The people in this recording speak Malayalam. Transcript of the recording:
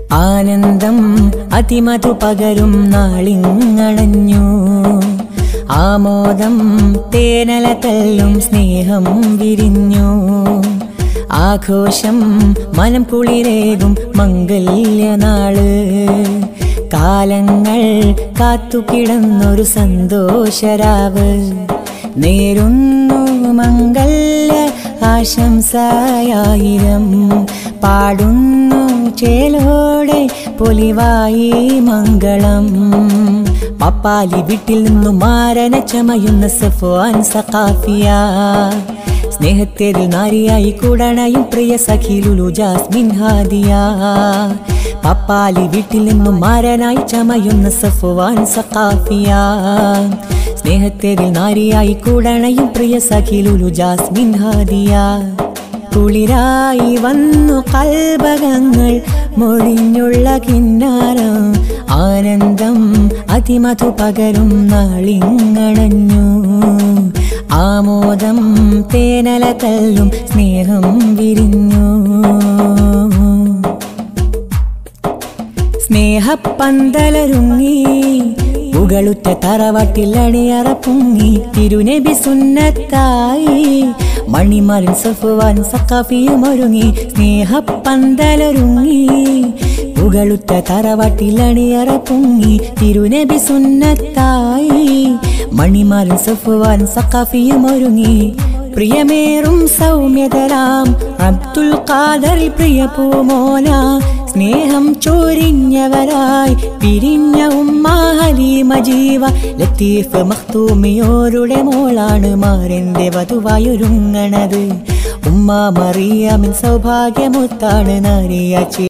ആനന്ദം അതിമധു പകരും നാളിങ്ങണഞ്ഞു ആമോദം തേനല തല്ലും സ്നേഹം വിരിഞ്ഞു ആഘോഷം മനം കുളിരേകും മംഗല്യനാള് കാലങ്ങൾ കാത്തുകിടന്നൊരു സന്തോഷരാവ് നേരുന്നു മംഗല്യ ആശംസായായിരം പാടുന്നു ചേലോടെ പൊലിവായി മംഗളം പപ്പാലി വീട്ടിൽ നിന്നും മാരന ചമയുന്ന സഫ്വാൻ സഖാഫിയ സ്നേഹത്തേരിൽ നാരിയായി കൂടണയും പ്രിയ സഖിലുലു ജാസ്മിൻ ഹാദിയ പപ്പാലി വീട്ടിൽ നിന്നും മാരനായി ചമയുന്ന സഫ്വാൻ സഖാഫിയ സ്നേഹത്തേരിൽ നാരിയായി കൂടണയും പ്രിയ സഖിലുലു ജാസ്മിൻ ഹാദിയ കുളിരായി വന്നു കൽബകങ്ങൾ മൊഴിഞ്ഞുള്ള കിന്നാരം ആനന്ദം അതിമധു പകരും നാളിങ്ങണഞ്ഞു ആമോദം തേനല തല്ലും സ്നേഹം വിരിഞ്ഞു സ്നേഹപ്പന്തലരുങ്ങി പുകളുറ്റ തറവാട്ടിൽ അണിയറ പൊങ്ങി തിരുനബി സുന്നത്തായി മണിമരൻ സഫുവാൻ സക്കാഫിയും ഒരുങ്ങി സ്നേഹപ്പന്തലരുങ്ങി പുകളുറ്റ തറവാട്ടിൽ അണിയറ പൊങ്ങി തിരുനബി സുന്നത്തായി മണിമരൻ സഫുവാൻ സക്കാഫിയും ഒരുങ്ങി പ്രിയമേറും സൗമ്യതരാം അബ്ദുൽ ഖാദർ പ്രിയ പൂമോന സ്നേഹം ചോരിഞ്ഞവരായി പിരിഞ്ഞ ഉമ്മ ഹലീമ ജീവ ലത്തീഫ് മഖ്തൂമിയോരുടെ മോളാണ് മാരന്റെ വധുവായൊരുങ്ങണത് ഉമ്മ മറിയാമിൻ സൗഭാഗ്യമുത്താണ് നാരിയ